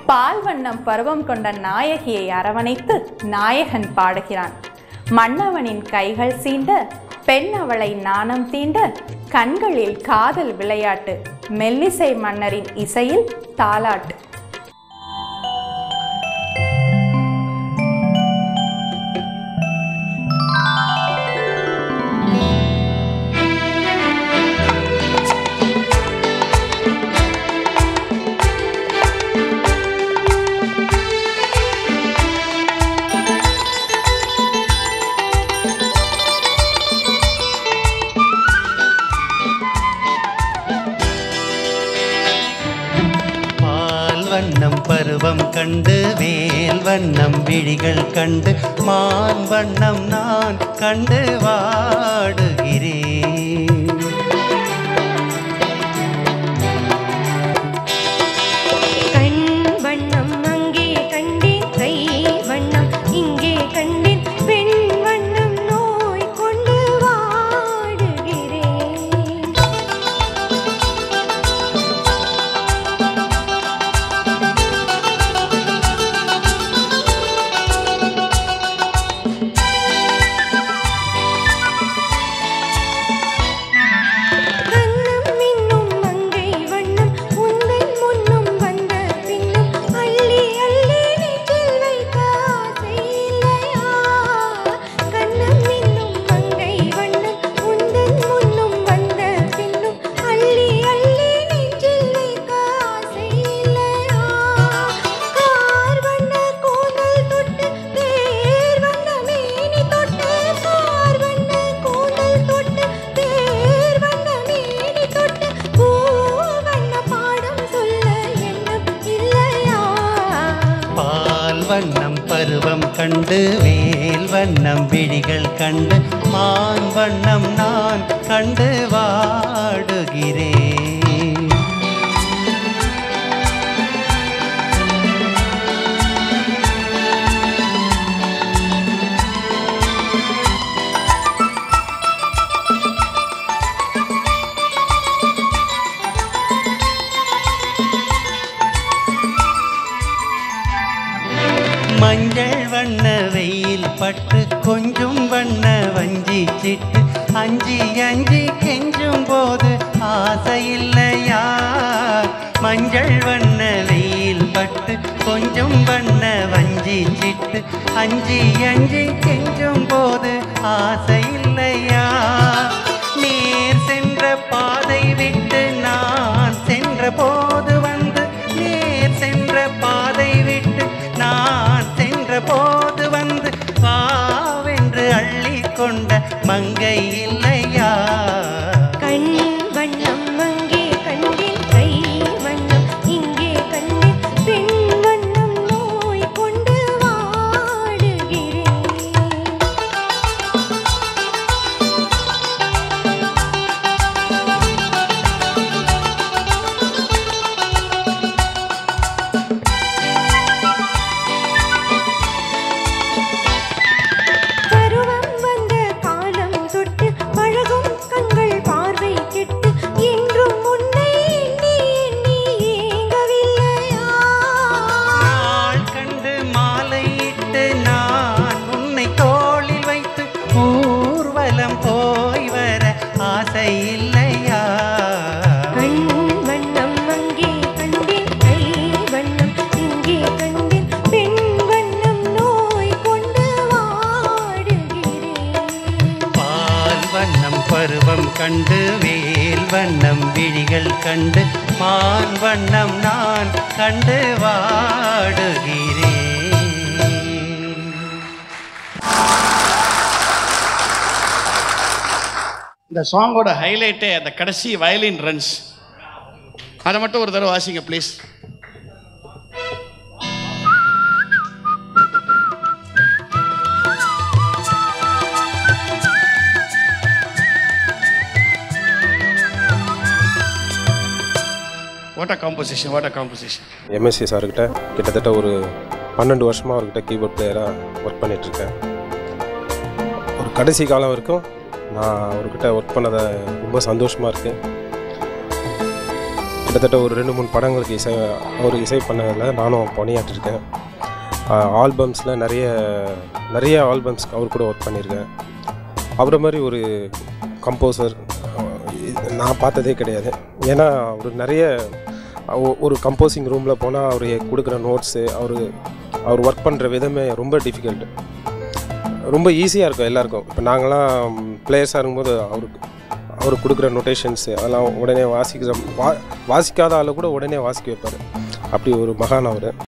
பால் வண்ணம் பருவம் கொண்ட நாயகியை அரவணைத்து நாயகன் பாடுகிறான் மன்னவனின் கைகள் சீண்ட பெண் அவளை நாணம் தீண்ட கண்களில் காதல் விளையாட்டு மெல்லிசை மன்னரின் இசையில் தாலாட்டு பால் வண்ணம் பருவம் கண்டு வேல் வண்ணம் விழிகள் கண்டு மான் வண்ணம் நான் கண்டு வாடுகிறேன் கண் வண்ணம் அங்கே கண்டேன் கை வண்ணம் இங்கே கண்டேன் பெண் வண்ணம் நோய் கொண்டு வாடுகிறேன் கண்ணம் மின்னும் மங்கை வண்ணம் உந்தன் முன்னும் வந்த பின்னும் அள்ளி அள்ளி நெஞ்சில் வைத்த ஆசை இல்லையா கண்ணம் மின்னும் மங்கை வண்ணம் உந்தன் முன்னும் வந்த பின்னும் அள்ளி அள்ளி நெஞ்சில் வைத்த ஆசை இல்லையா கார் வண்ண கூந்தல் தொட்டு தேர் வண்ண மேனி தொட்டு கார் வண்ண கூந்தல் தொட்டு தேர் வண்ண மேனி தொட்டு பூ வண்ண பாடம் சொல்ல எண்ணம் இல்லையா பால் வண்ணம் பருவம் கண்டு வேல் வண்ணம் விழிகள் கண்டு மான் வண்ணம் நான் கண்டு வாடுகிறேன் மஞ்சள் வண்ண வெயில் பட்டு கொஞ்சம் வண்ண வஞ்சி சிட்டு அஞ்சி அஞ்சி கெஞ்சும் போது ஆசை இல்லையா மஞ்சள் வண்ண வெயில் பட்டு கொஞ்சம் வண்ண வஞ்சி சிட்டு அஞ்சி அஞ்சி கெஞ்சும் போது ஆசை இல்லையா நீர் சென்ற பாதை விட்டு நான் சென்ற போது வந்து நீர் சென்ற பாதை விட்டு நான் சென்ற போது வந்து வாவென்று அள்ளி கொண்ட மங்கை இல்லையா கண் வண்ணம் அங்கே கண்டேன் கை வண்ணம் இங்கே கண்டேன் பெண் வண்ணம் நோய் கொண்டு வாடுகிறேன் பருவம் வந்த காலம் தொட்டு பழகும் கண்கள் பார்வை கெட்டு என்றும் உன்னை எண்ணி எண்ணி ஏங்கவில்லையா நாள் கண்டு மாலையிட்டு நான் உன்னை தோளில் வைத்து ஊர்வலம் போய் வர ஆசை இல்லையா கண் வண்ணம் அங்கே கண்டேன் கை வண்ணம் இங்கே கண்டேன் பெண் வண்ணம் நோய் கொண்டு வாடுகிறேன் பால் வண்ணம் பருவம் கண்டு வேல் வண்ணம் விழிகள் கண்டு மான் வண்ணம் நான் கண்டு வாடுகிறேன் இந்த சாங்கோட ஹைலைட்டே அந்த கடைசி வயலின் ரன்ஸ் அதை மட்டும் ஒரு தடவை வாசிங்க please what a composition what a composition MSc சார்கிட்ட கிட்டத்தட்ட ஒரு பன்னெண்டு வருஷமாக அவர்கிட்ட கீபோர்ட் பிளேயராக ஒர்க் பண்ணிகிட்ருக்கேன் ஒரு கடைசி காலம் வரைக்கும் நான் அவர்கிட்ட ஒர்க் பண்ணதை ரொம்ப சந்தோஷமாக இருக்குது கிட்டத்தட்ட ஒரு ரெண்டு மூணு படங்களுக்கு இசை அவர் இசை பண்ணதில் நானும் பணியாற்றிருக்கேன் ஆல்பம்ஸில் நிறைய நிறைய ஆல்பம்ஸ் அவர் கூட ஒர்க் பண்ணியிருக்கேன் அவரை மாதிரி ஒரு கம்போசர் நான் பார்த்ததே கிடையாது ஏன்னா அவர் நிறைய ஒ- ஒரு கம்போசிங் ரூமில் போனால் அவர் கொடுக்குற நோட்ஸு அவர் அவர் ஒர்க் பண்ணுற விதமே ரொம்ப டிஃபிகல்ட் ரொம்ப ஈஸியாக இருக்கும் எல்லாருக்கும் இப்போ நாங்களாம் பிளேயர்ஸாக இருக்கும்போது அவருக்கு அவர் கொடுக்குற நொட்டேஷன்ஸு அதெல்லாம் உடனே வாசிக்கிற வா வாசிக்காத ஆளை கூட உடனே வாசிக்க வைப்பார் அப்படி ஒரு மகான் அவர்